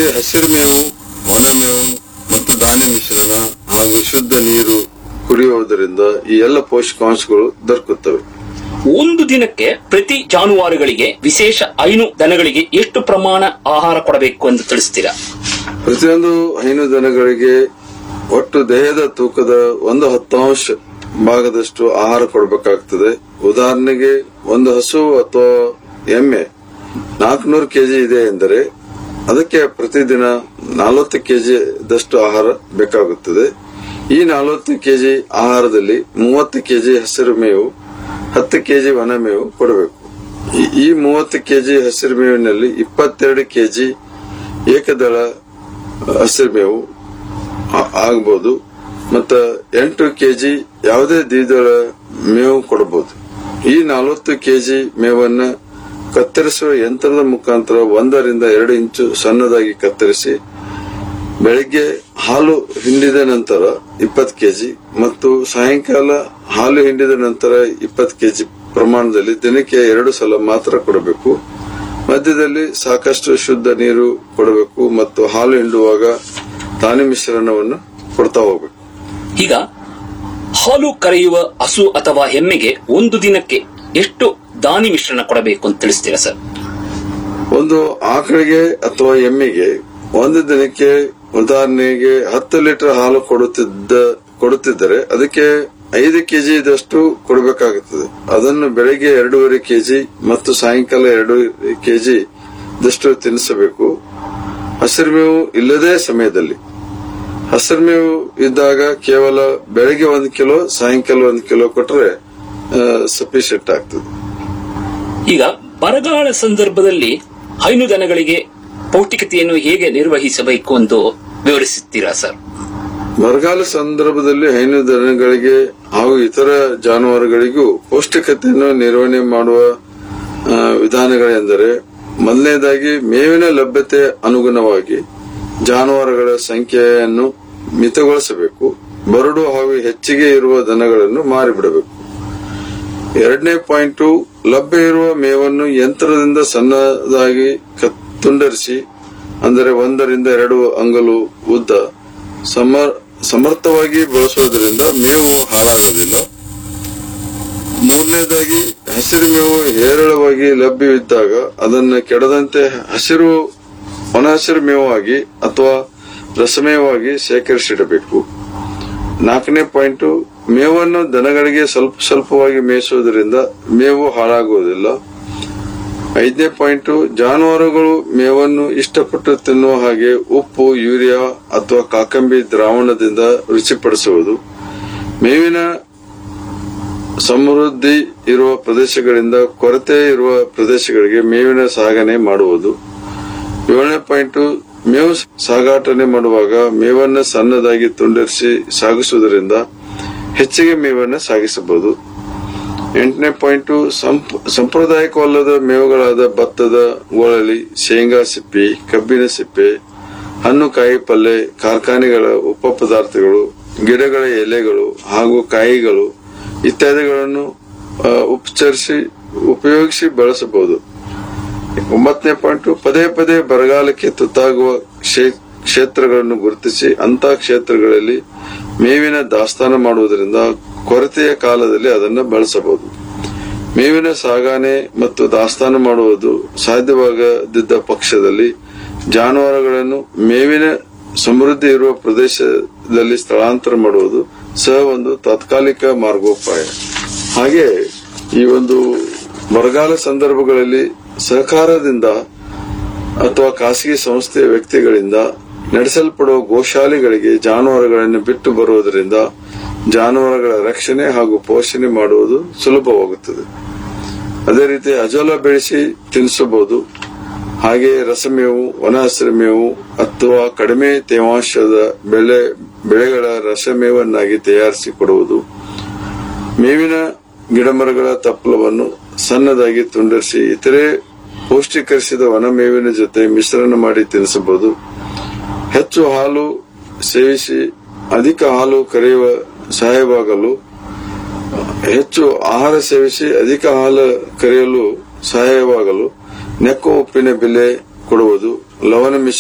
ಹಸಿರು ಮೇವು ಒಣ ಮೇವು ಮತ್ತು ಧಾನ್ಯ ಮಿಶ್ರಣ ಹಾಗೂ ಶುದ್ಧ ನೀರು ಕುಡಿಯುವುದರಿಂದ ಈ ಎಲ್ಲ ಪೋಷಕಾಂಶಗಳು ದೊರಕುತ್ತವೆ ಒಂದು ದಿನಕ್ಕೆ ಪ್ರತಿ ಜಾನುವಾರುಗಳಿಗೆ ವಿಶೇಷ ಹೈನು ದನಗಳಿಗೆ ಎಷ್ಟು ಪ್ರಮಾಣ ಆಹಾರ ಕೊಡಬೇಕು ಎಂದು ತಿಳಿಸ್ತೀರಾ ಪ್ರತಿಯೊಂದು ಹೈನು ದನಗಳಿಗೆ ಒಟ್ಟು ದೇಹದ ತೂಕದ ಒಂದು ಹತ್ತಾಂಶ ಭಾಗದಷ್ಟು ಆಹಾರ ಕೊಡಬೇಕಾಗ್ತದೆ ಉದಾಹರಣೆಗೆ ಒಂದು ಹಸು ಅಥವಾ ಎಮ್ಮೆ ನಾಲ್ಕುನೂರು ಕೆಜಿ ಇದೆ ಎಂದರೆ ಅದಕ್ಕೆ ಪ್ರತಿದಿನ ನಲವತ್ತು ಕೆಜಿ ದಷ್ಟು ಆಹಾರ ಬೇಕಾಗುತ್ತದೆ ಈ ನಲವತ್ತು ಕೆಜಿ ಆಹಾರದಲ್ಲಿ ಮೂವತ್ತು ಕೆಜಿ ಹಸಿರು ಮೇವು ಹತ್ತು ಕೆಜಿ ಒಣ ಮೇವು ಕೊಡಬೇಕು ಈ- ಈ ಮೂವತ್ತು ಕೆಜಿ ಹಸಿರು ಮೇವಿನಲ್ಲಿ ಇಪ್ಪತ್ತೆರಡು ಕೆಜಿ ಏಕದಳ ಹಸಿರು ಮೇವು ಆ- ಆಗ್ಬೋದು ಮತ್ತ ಎಂಟು ಕೆಜಿ ಯಾವುದೇ ದ್ವಿದಳ ಮೇವು ಕೊಡಬಹುದು ಈ ನಲವತ್ತು ಕೆಜಿ ಮೇವನ್ನ ಕತ್ತರಿಸುವ ಯಂತ್ರದ ಮುಖಾಂತರ ಒಂದರಿಂದ ಎರಡು ಇಂಚು ಸಣ್ಣದಾಗಿ ಕತ್ತರಿಸಿ ಬೆಳಿಗ್ಗೆ ಹಾಲು ಹಿಂಡಿದ ನಂತರ ಇಪ್ಪತ್ತು ಕೆಜಿ ಮತ್ತು ಸಾಯಂಕಾಲ ಹಾಲು ಹಿಂಡಿದ ನಂತರ ಇಪ್ಪತ್ತು ಕೆಜಿ ಪ್ರಮಾಣದಲ್ಲಿ ದಿನಕ್ಕೆ ಎರಡು ಸಲ ಮಾತ್ರ ಕೊಡಬೇಕು ಮಧ್ಯದಲ್ಲಿ ಸಾಕಷ್ಟು ಶುದ್ಧ ನೀರು ಕೊಡಬೇಕು ಮತ್ತು ಹಾಲು ಹಿಂಡುವಾಗ ಧಾನ್ಯ ಮಿಶ್ರಣವನ್ನು ಕೊಡ್ತಾ ಹೋಗ್ಬೇಕು ಈಗ ಹಾಲು ಕರೆಯುವ ಹಸು ಅಥವಾ ಎಮ್ಮೆಗೆ ಒಂದು ದಿನಕ್ಕೆ ಎಷ್ಟು ದಾನಿ ಮಿಶ್ರಣ ಕೊಡಬೇಕು ಅಂತ ತಿಳಿಸ್ತೀರಾ ಸರ್ ಒಂದು ಆಕಳಿಗೆ ಅಥವಾ ಎಮ್ಮೆಗೆ ಒಂದು ದಿನಕ್ಕೆ ಉದಾಹರಣೆಗೆ ಹತ್ತು ಲೀಟರ್ ಹಾಲು ಕೊಡುತ್ತಿದ್ದ ಕೊಡುತ್ತಿದ್ದರೆ ಅದಕ್ಕೆ ಐದು ಕೆಜಿದಷ್ಟು ಕೊಡಬೇಕಾಗುತ್ತದೆ ಅದನ್ನು ಬೆಳಗ್ಗೆ ಎರಡೂವರೆ ಕೆಜಿ ಮತ್ತು ಸಾಯಂಕಾಲ ಎರಡು ಕೆಜಿ ದಷ್ಟು ತಿನ್ನಿಸಬೇಕು ಹಸಿರು ಮೇವು ಇಲ್ಲದೇ ಸಮಯದಲ್ಲಿ ಹಸಿರು ಮೇವು ಇದ್ದಾಗ ಕೇವಲ ಬೆಳಗ್ಗೆ ಒಂದು ಕಿಲೋ ಸಾಯಂಕಾಲ ಒಂದು ಕಿಲೋ ಕೊಟ್ಟರೆ ಸಫಿಶಿಯಂಟ್ ಆಗ್ತದೆ ಈಗ ಬರಗಾಲ ಸಂದರ್ಭದಲ್ಲಿ ಹೈನು ದನಗಳಿಗೆ ಪೌಷ್ಟಿಕತೆಯನ್ನು ಹೇಗೆ ನಿರ್ವಹಿಸಬೇಕು ಎಂದು ವಿವರಿಸುತ್ತೀರಾ ಸರ್ ಬರಗಾಲ ಸಂದರ್ಭದಲ್ಲಿ ಹೈನು ದನಗಳಿಗೆ ಹಾಗೂ ಇತರ ಜಾನುವಾರುಗಳಿಗೂ ಪೌಷ್ಟಿಕತೆಯನ್ನು ನಿರ್ವಹಣೆ ಮಾಡುವ ಆ, ವಿಧಾನಗಳೆಂದರೆ ಮೊದಲನೇದಾಗಿ ಮೇವಿನ ಲಭ್ಯತೆ ಅನುಗುಣವಾಗಿ ಜಾನುವಾರುಗಳ ಸಂಖ್ಯೆಯನ್ನು ಮಿತಗೊಳಿಸಬೇಕು ಬರಡು ಹಾಗೂ ಹೆಚ್ಚಿಗೆ ಇರುವ ದನಗಳನ್ನು ಮಾರಿಬಿಡಬೇಕು ಎರಡನೇ ಪಾಯಿಂಟ್ ಲಭ್ಯ ಇರುವ ಮೇವನ್ನು ಯಂತ್ರದಿಂದ ಸಣ್ಣದಾಗಿ ಕ- ತುಂಡರಿಸಿ ಅಂದರೆ ಒಂದರಿಂದ ಎರಡು ಅಂಗಲು ಉದ್ದ ಸಮರ್ ಸಮರ್ಥವಾಗಿ ಬಳಸುವುದರಿಂದ ಮೇವು ಹಾಳಾಗುವುದಿಲ್ಲ ಮೂರನೇದಾಗಿ ಹಸಿರು ಮೇವು ಹೇರಳವಾಗಿ ಲಭ್ಯವಿದ್ದಾಗ ಅದನ್ನು ಕೆಡದಂತೆ ಹಸಿರು ಒಣ ಹಸಿರು ಮೇವಾಗಿ ಅಥವಾ ರಸಮೇವಾಗಿ ಶೇಖರಿಸಿಡಬೇಕು ನಾಲ್ಕನೇ ಪಾಯಿಂಟ್ ಮೇವನ್ನು ದನಗಳಿಗೆ ಸ್ವಲ್ಪ ಸ್ವಲ್ಪವಾಗಿ ಮೇಯಿಸುವುದರಿಂದ ಮೇವು ಹಾಳಾಗುವುದಿಲ್ಲ ಐದನೇ ಪಾಯಿಂಟ್ ಜಾನುವಾರುಗಳು ಮೇವನ್ನು ಇಷ್ಟಪಟ್ಟು ತಿನ್ನುವ ಹಾಗೆ ಉಪ್ಪು ಯೂರಿಯಾ ಅಥವಾ ಕಾಕಂಬಿ ದ್ರಾವಣದಿಂದ ರುಚಿಪಡಿಸುವುದು ಮೇವಿನ ಸಮೃದ್ಧಿ ಇರುವ ಪ್ರದೇಶಗಳಿಂದ ಕೊರತೆ ಇರುವ ಪ್ರದೇಶಗಳಿಗೆ ಮೇವಿನ ಸಾಗಣೆ ಮಾಡುವುದು ಏಳನೇ ಪಾಯಿಂಟ್ ಮೇವು ಸಾಗಾಟನೆ ಮಾಡುವಾಗ ಮೇವನ್ನು ಸಣ್ಣದಾಗಿ ತುಂಡರಿಸಿ ಸಾಗಿಸುವುದರಿಂದ ಹೆಚ್ಚಿಗೆ ಮೇವನ್ನು ಸಾಗಿಸಬಹುದು ಎಂಟನೇ ಪಾಯಿಂಟ್ ಸಾಂಪ್ರದಾಯಿಕವಲ್ಲದ ಮೇವುಗಳಾದ ಭತ್ತದ ಗೋಳಲಿ ಶೇಂಗಾ ಸಿಪ್ಪಿ ಕಬ್ಬಿನ ಸಿಪ್ಪೆ ಹಣ್ಣು ಕಾಯಿ ಪಲ್ಯ ಕಾರ್ಖಾನೆಗಳ ಉಪ ಪದಾರ್ಥಗಳು ಗಿಡಗಳ ಎಲೆಗಳು ಹಾಗೂ ಕಾಯಿಗಳು ಇತ್ಯಾದಿಗಳನ್ನು ಆ, ಉಪಚರಿಸಿ ಉಪಯೋಗಿಸಿ ಬಳಸಬಹುದು ಒಂಬತ್ತನೇ ಪಾಯಿಂಟ್ ಪದೇ ಪದೇ ಬರಗಾಲಕ್ಕೆ ತುತ್ತಾಗುವ ಕ್ಷೇ- ಕ್ಷೇತ್ರಗಳನ್ನು ಗುರುತಿಸಿ ಅಂತಹ ಕ್ಷೇತ್ರಗಳಲ್ಲಿ ಮೇವಿನ ದಾಸ್ತಾನು ಮಾಡುವುದರಿಂದ ಕೊರತೆಯ ಕಾಲದಲ್ಲಿ ಅದನ್ನು ಬಳಸಬಹುದು ಮೇವಿನ ಸಾಗಣೆ ಮತ್ತು ದಾಸ್ತಾನು ಮಾಡುವುದು ಸಾಧ್ಯವಾಗದಿದ್ದ ಪಕ್ಷದಲ್ಲಿ ಜಾನುವಾರುಗಳನ್ನು ಮೇವಿನ ಸಮೃದ್ಧಿ ಇರುವ ಪ್ರದೇಶದಲ್ಲಿ ಸ್ಥಳಾಂತರ ಮಾಡುವುದು ಸಹ ಒಂದು ತಾತ್ಕಾಲಿಕ ಮಾರ್ಗೋಪಾಯ ಹಾಗೆ ಈ ಒಂದು ಬರಗಾಲ ಸಂದರ್ಭಗಳಲ್ಲಿ ಸಹಕಾರದಿಂದ ಅಥವಾ ಖಾಸಗಿ ಸಂಸ್ಥೆಯ ವ್ಯಕ್ತಿಗಳಿಂದ ನಡೆಸಲ್ಪಡುವ ಗೋಶಾಲೆಗಳಿಗೆ ಜಾನುವಾರುಗಳನ್ನು ಬಿಟ್ಟು ಬರುವುದರಿಂದ ಜಾನುವಾರುಗಳ ರಕ್ಷಣೆ ಹಾಗೂ ಪೋಷಣೆ ಮಾಡುವುದು ಸುಲಭವಾಗುತ್ತದೆ ಅದೇ ರೀತಿ ಅಜೋಲ ಬೆಳೆಸಿ ತಿನ್ನಿಸಬಹುದು ಹಾಗೆ ರಸಮೇವು ಒಣ ಹಸಿರು ಮೇವು ಅಥವಾ ಕಡಿಮೆ ತೇವಾಂಶದ ಬೆಳೆ ಬೆಳೆಗಳ ರಸಮೇವನ್ನಾಗಿ ತಯಾರಿಸಿ ಕೊಡುವುದು ಮೇವಿನ ಗಿಡಮರಗಳ ತಪ್ಪಲವನ್ನು ಸಣ್ಣದಾಗಿ ತುಂಡರಿಸಿ ಇತರೆ ಪೌಷ್ಟಿಕರಿಸಿದ ಒಣ ಮೇವಿನ ಜೊತೆ ಮಿಶ್ರಣ ಮಾಡಿ ತಿನ್ನಿಸಬಹುದು ಹೆಚ್ಚು ಹಾಲು ಸೇವಿಸಿ ಅಧಿಕ ಹಾಲು ಕರೆಯುವ ಸಹಾಯವಾಗಲು ಹೆಚ್ಚು ಆಹಾರ ಸೇವಿಸಿ ಅಧಿಕ ಹಾಲು ಕರೆಯಲು ಸಹಾಯವಾಗಲು ನೆಕ್ಕ ಉಪ್ಪಿನ ಬೆಲೆ ಕೊಡುವುದು ಲವಣ ಮಿಶ್ರ